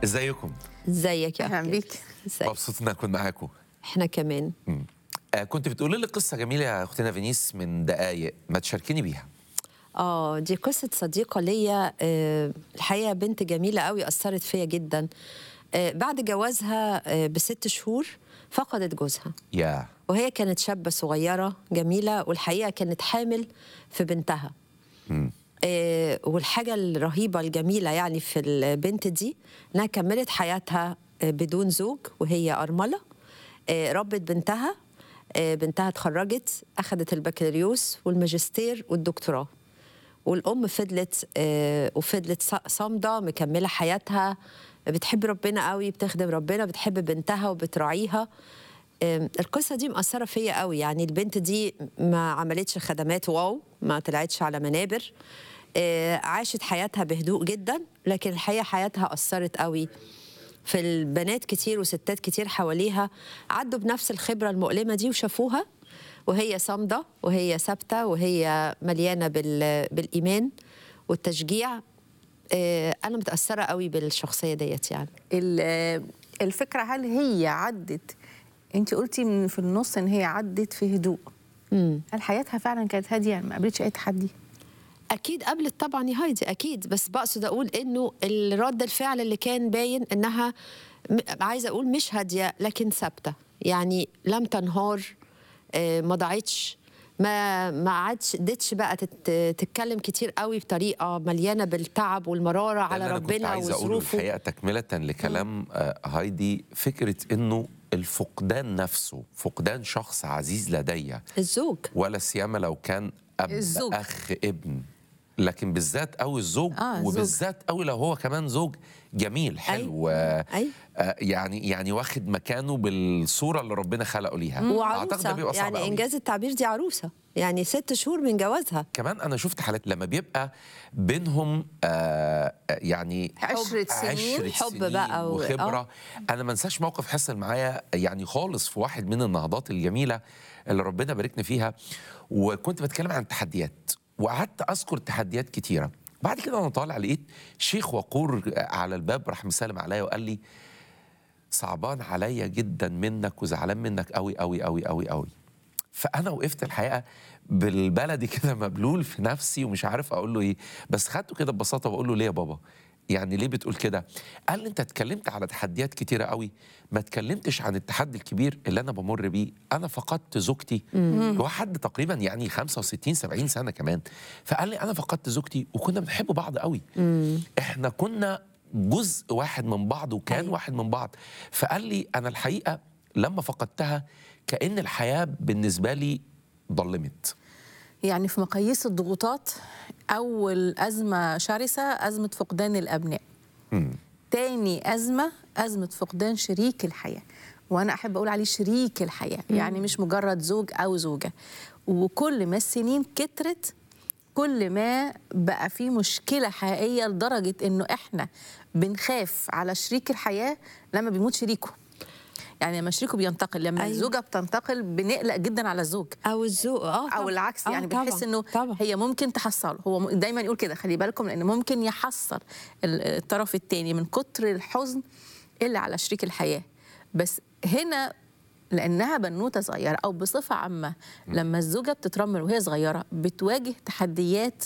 ازيكم ازيك يا اهلا أحمد؟ بيك ازيك مبسوط ان اكون معاكم احنا كمان آه كنت بتقولي لي قصه جميله يا اختنا فينيس من دقايق ما تشاركيني بيها اه دي قصه صديقه ليا آه الحقيقه بنت جميله قوي اثرت فيا جدا آه بعد جوازها آه بست شهور فقدت جوزها يا وهي كانت شابه صغيره جميله والحقيقه كانت حامل في بنتها آه والحاجه الرهيبه الجميله يعني في البنت دي انها كملت حياتها آه بدون زوج وهي ارمله آه ربت بنتها آه بنتها اتخرجت اخذت البكالوريوس والماجستير والدكتوراه والام فضلت آه وفضلت ص- صامده مكمله حياتها بتحب ربنا قوي بتخدم ربنا بتحب بنتها وبتراعيها آم، القصه دي مأثره فيا قوي يعني البنت دي ما عملتش خدمات واو ما طلعتش على منابر آه، عاشت حياتها بهدوء جدا لكن الحقيقه حياتها أثرت قوي في البنات كتير وستات كتير حواليها عدوا بنفس الخبرة المؤلمة دي وشافوها وهي صامدة وهي ثابتة وهي مليانة بال... بالإيمان والتشجيع آه، أنا متأثرة قوي بالشخصية ديت يعني ال- الفكره هل هي عدت انت قلتي من في النص ان هي عدت في هدوء هل حياتها فعلا كانت هاديه يعني ما قابلتش اي تحدي اكيد قبلت طبعا يا هايدي اكيد بس بقصد اقول انه الرد الفعل اللي كان باين انها م- عايزه اقول مش هاديه لكن ثابته يعني لم تنهار آه، ما ضاعتش ما ما عادش ادتش بقى تت- تتكلم كتير قوي بطريقه مليانه بالتعب والمراره ده على اللي أنا كنت ربنا عايز اقوله وظروفه الحقيقه تكمله لكلام آه هايدي فكره انه الفقدان نفسه فقدان شخص عزيز لدي الزوج ولا سيما لو كان اب الزوج. اخ ابن لكن بالذات قوي الزوج آه، الزوج. وبالذات قوي لو هو كمان زوج جميل حلو آه، أيوة. آه، يعني يعني واخد مكانه بالصوره اللي ربنا خلقه ليها اعتقد ده وعروسه بيبقى صعب يعني قوي. انجاز التعبير دي عروسه يعني ست شهور من جوازها كمان انا شفت حالات لما بيبقى بينهم آه يعني عشرة سنين عشرة حب سنين بقى و- وخبره انا ما انساش موقف حصل معايا يعني خالص في واحد من النهضات الجميله اللي ربنا باركني فيها وكنت بتكلم عن التحديات وقعدت اذكر تحديات كتيره بعد كده انا طالع لقيت شيخ وقور على الباب راح مسلم عليا وقال لي صعبان عليا جدا منك وزعلان منك قوي قوي قوي قوي قوي فانا وقفت الحقيقه بالبلدي كده مبلول في نفسي ومش عارف اقول له ايه بس خدته كده ببساطه بقول له ليه يا بابا يعني ليه بتقول كده قال لي انت اتكلمت على تحديات كتيره قوي ما اتكلمتش عن التحدي الكبير اللي انا بمر بيه انا فقدت زوجتي هو حد تقريبا يعني 65 70 سنه كمان فقال لي انا فقدت زوجتي وكنا بنحب بعض قوي احنا كنا جزء واحد من بعض وكان أيوة. واحد من بعض فقال لي انا الحقيقه لما فقدتها كأن الحياة بالنسبة لي ضلمت يعني في مقاييس الضغوطات اول ازمه شرسه ازمه فقدان الابناء تاني ازمه ازمه فقدان شريك الحياه وانا احب اقول عليه شريك الحياه يعني مش مجرد زوج او زوجه وكل ما السنين كترت كل ما بقى في مشكله حقيقيه لدرجه انه احنا بنخاف على شريك الحياه لما بيموت شريكه يعني لما شريكه بينتقل لما أيوة. الزوجه بتنتقل بنقلق جدا على الزوج او الذوق اه او طبعاً. العكس آه، يعني طبعاً، بنحس انه طبعا هي ممكن تحصله هو م- دايما يقول كده خلي بالكم لان ممكن يحصل ال- الطرف الثاني من كتر الحزن اللي على شريك الحياه بس هنا لانها بنوته صغيره او بصفه عامه لما الزوجه بتترمل وهي صغيره بتواجه تحديات